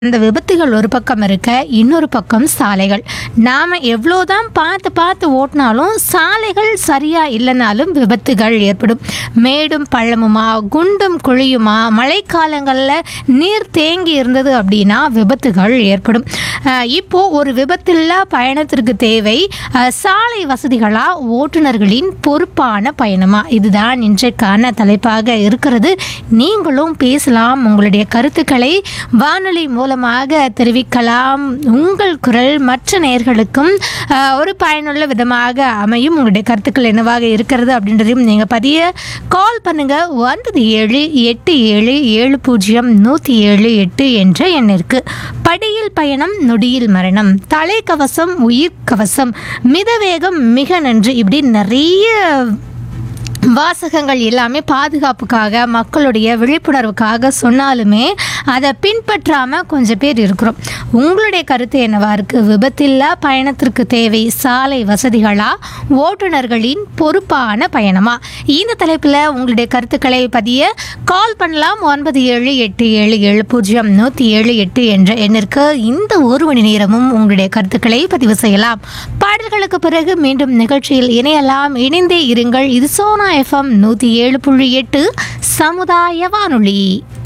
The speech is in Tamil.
அந்த விபத்துகள் ஒரு பக்கம் இருக்க இன்னொரு பக்கம் சாலைகள் நாம் எவ்வளோதான் பார்த்து பார்த்து ஓட்டினாலும் சாலைகள் சரியாக இல்லைனாலும் விபத்துகள் ஏற்படும் மேடும் பள்ளமுமா குண்டும் குழியுமா மழைக்காலங்களில் நீர் தேங்கி இருந்தது அப்படின்னா விபத்துகள் ஏற்படும் அஹ் இப்போ ஒரு விபத்தில்லா பயணத்திற்கு தேவை அஹ், சாலை வசதிகளா ஓட்டுநர்களின் பொறுப்பான பயணமா இதுதான் இன்றைக்கான தலைப்பாக இருக்கிறது நீங்களும் பேசலாம் உங்களுடைய கருத்துக்களை வானொலி மூலமாக தெரிவிக்கலாம் உங்கள் குரல் மற்ற நேயர்களுக்கும் அஹ், ஒரு பயனுள்ள விதமாக அமையும் உங்களுடைய கருத்துக்கள் என்னவாக இருக்கிறது அப்படின்றதையும் நீங்கள் பதிய கால் பண்ணுங்க ஒன்பது ஏழு எட்டு ஏழு ஏழு பூஜ்ஜியம் நூற்றி ஏழு எட்டு என்ற எண்ணிற்கு படியில் பயணம் நொடியில் மரணம் தலைக்கவசம் உயிர் கவசம் மிதவேகம் மிக நன்று இப்படி நிறைய வாசகங்கள் எல்லாமே பாதுகாப்புக்காக மக்களுடைய விழிப்புணர்வுக்காக சொன்னாலுமே அதை பின்பற்றாமல் கொஞ்சம் பேர் இருக்கிறோம் உங்களுடைய கருத்து என்னவா இருக்குது விபத்தில்லா பயணத்திற்கு தேவை சாலை வசதிகளா ஓட்டுநர்களின் பொறுப்பான பயணமா இந்த தலைப்பில் உங்களுடைய கருத்துக்களை பதிய கால் பண்ணலாம் ஒன்பது ஏழு எட்டு ஏழு ஏழு பூஜ்ஜியம் நூற்றி ஏழு எட்டு என்ற எண்ணிற்கு இந்த ஒரு மணி நேரமும் உங்களுடைய கருத்துக்களை பதிவு செய்யலாம் பாடல்களுக்கு பிறகு மீண்டும் நிகழ்ச்சியில் இணையலாம் இணைந்தே இருங்கள் இது சோனா எஃப்எம் நூற்றி ஏழு புள்ளி எட்டு சமுதாய வானொலி